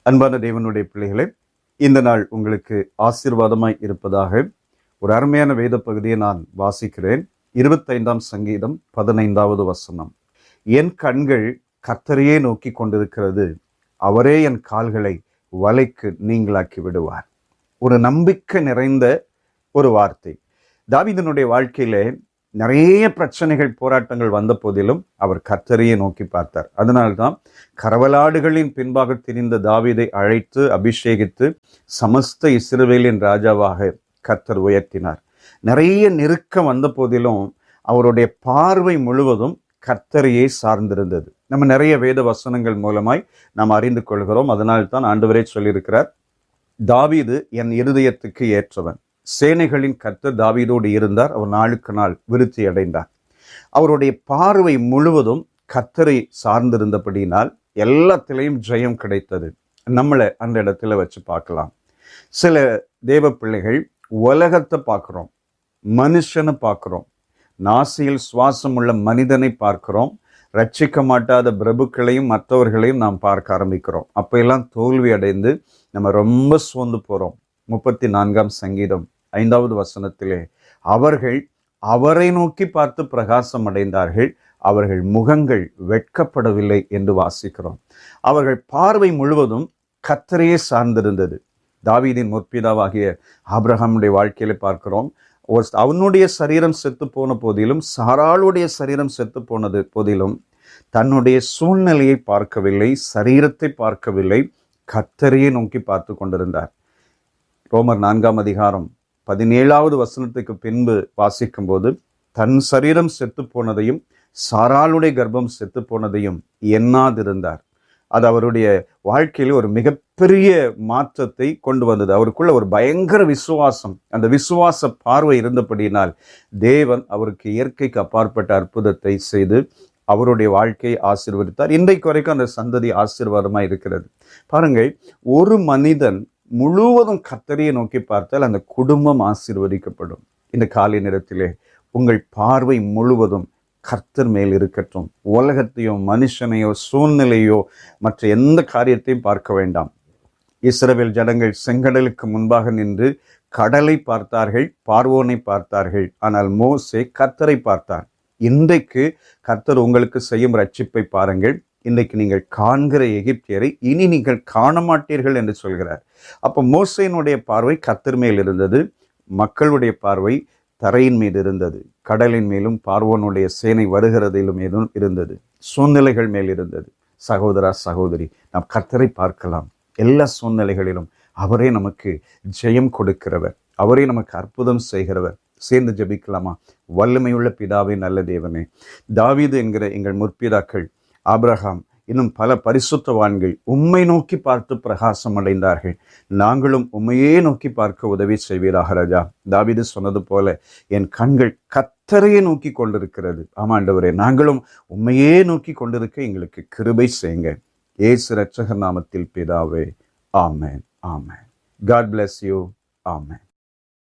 அன்பான தேவனுடைய பிள்ளைகளே இந்த நாள் உங்களுக்கு ஆசீர்வாதமாய் இருப்பதாக ஒரு அருமையான வேத பகுதியை நான் வாசிக்கிறேன் இருபத்தைந்தாம் சங்கீதம் பதினைந்தாவது வசனம் என் கண்கள் கர்த்தரையே நோக்கி கொண்டிருக்கிறது அவரே என் கால்களை வலைக்கு நீங்களாக்கி விடுவார் ஒரு நம்பிக்கை நிறைந்த ஒரு வார்த்தை தாவீதனுடைய வாழ்க்கையிலே நிறைய பிரச்சனைகள் போராட்டங்கள் வந்த போதிலும் அவர் கர்த்தரையே நோக்கி பார்த்தார் அதனால்தான் கரவலாடுகளின் பின்பாக திரிந்த தாவீதை அழைத்து அபிஷேகித்து சமஸ்த இஸ்ரவேலின் ராஜாவாக கர்த்தர் உயர்த்தினார் நிறைய நெருக்கம் வந்த போதிலும் அவருடைய பார்வை முழுவதும் கர்த்தரையே சார்ந்திருந்தது நம்ம நிறைய வேத வசனங்கள் மூலமாய் நாம் அறிந்து கொள்கிறோம் அதனால் தான் ஆண்டவரே சொல்லியிருக்கிறார் தாவீது என் இருதயத்துக்கு ஏற்றவன் சேனைகளின் கர்த்தர் தாவீதோடு இருந்தார் அவர் நாளுக்கு நாள் விருத்தி அடைந்தார் அவருடைய பார்வை முழுவதும் கர்த்தரை சார்ந்திருந்தபடியினால் எல்லாத்திலையும் ஜெயம் கிடைத்தது நம்மளை அந்த இடத்துல வச்சு பார்க்கலாம் சில தேவ பிள்ளைகள் உலகத்தை பார்க்குறோம் மனுஷனை பார்க்குறோம் நாசியில் சுவாசம் உள்ள மனிதனை பார்க்கிறோம் ரட்சிக்க மாட்டாத பிரபுக்களையும் மற்றவர்களையும் நாம் பார்க்க ஆரம்பிக்கிறோம் அப்ப எல்லாம் தோல்வி அடைந்து நம்ம ரொம்ப சோர்ந்து போறோம் முப்பத்தி நான்காம் சங்கீதம் ஐந்தாவது வசனத்திலே அவர்கள் அவரை நோக்கி பார்த்து பிரகாசம் அடைந்தார்கள் அவர்கள் முகங்கள் வெட்கப்படவில்லை என்று வாசிக்கிறோம் அவர்கள் பார்வை முழுவதும் கத்தரையே சார்ந்திருந்தது தாவீதின் முற்பிதாவாகிய ஆபிரகாமுடைய வாழ்க்கையில பார்க்கிறோம் ஒரு- அவனுடைய சரீரம் செத்து போன போதிலும் சாராளுடைய சரீரம் செத்து போனது போதிலும் தன்னுடைய சூழ்நிலையை பார்க்கவில்லை சரீரத்தை பார்க்கவில்லை கத்தரையே நோக்கி பார்த்து கொண்டிருந்தார் ரோமர் நான்காம் அதிகாரம் பதினேழாவது வசனத்துக்கு பின்பு வாசிக்கும்போது தன் சரீரம் செத்து போனதையும் சாராளுடைய கர்ப்பம் செத்து போனதையும் எண்ணாதிருந்தார் அது அவருடைய வாழ்க்கையில் ஒரு மிகப்பெரிய மாற்றத்தை கொண்டு வந்தது அவருக்குள்ள ஒரு பயங்கர விசுவாசம் அந்த விசுவாச பார்வை இருந்தபடியினால் தேவன் அவருக்கு இயற்கைக்கு அப்பாற்பட்ட அற்புதத்தை செய்து அவருடைய வாழ்க்கையை ஆசீர்வதித்தார் இன்றைக்கு வரைக்கும் அந்த சந்ததி ஆசீர்வாதமாக இருக்கிறது பாருங்கள் ஒரு மனிதன் முழுவதும் கத்தரியை நோக்கி பார்த்தால் அந்த குடும்பம் ஆசீர்வதிக்கப்படும் இந்த காலை நேரத்திலே உங்கள் பார்வை முழுவதும் கர்த்தர் மேல் இருக்கட்டும் உலகத்தையோ மனுஷனையோ சூழ்நிலையோ மற்ற எந்த காரியத்தையும் பார்க்க வேண்டாம் இஸ்ரவேல் ஜனங்கள் செங்கடலுக்கு முன்பாக நின்று கடலை பார்த்தார்கள் பார்வோனை பார்த்தார்கள் ஆனால் மோசே கர்த்தரை பார்த்தார் இன்றைக்கு கர்த்தர் உங்களுக்கு செய்யும் ரட்சிப்பை பாருங்கள் இன்றைக்கு நீங்கள் காண்கிற எகிப்தியரை இனி நீங்கள் காண மாட்டீர்கள் என்று சொல்கிறார் அப்போ மோசையினுடைய பார்வை கர்த்தர் மேல் இருந்தது மக்களுடைய பார்வை தரையின் மீது இருந்தது கடலின் மேலும் பார்வோனுடைய சேனை வருகிறதிலும் ஏதும் இருந்தது சூழ்நிலைகள் மேல் இருந்தது சகோதரா சகோதரி நாம் கர்த்தரை பார்க்கலாம் எல்லா சூழ்நிலைகளிலும் அவரே நமக்கு ஜெயம் கொடுக்கிறவர் அவரே நமக்கு அற்புதம் செய்கிறவர் சேர்ந்து ஜெபிக்கலாமா வல்லமையுள்ள பிதாவே நல்ல தேவனே தாவீது என்கிற எங்கள் முற்பிதாக்கள் ஆபிரகாம் இன்னும் பல பரிசுத்தவான்கள் உம்மை நோக்கி பார்த்து பிரகாசம் அடைந்தார்கள் நாங்களும் உம்மையே நோக்கி பார்க்க உதவி செய்வீராக ராஜா தாவீது சொன்னது போல என் கண்கள் கத்தரையே நோக்கி கொண்டிருக்கிறது ஆமாண்டவரே நாங்களும் உம்மையே நோக்கி கொண்டிருக்க எங்களுக்கு கிருபை செய்யுங்க ஏசு ரட்சகர் நாமத்தில் பிதாவே ஆமென் ஆமென் காட் bless யூ ஆமென்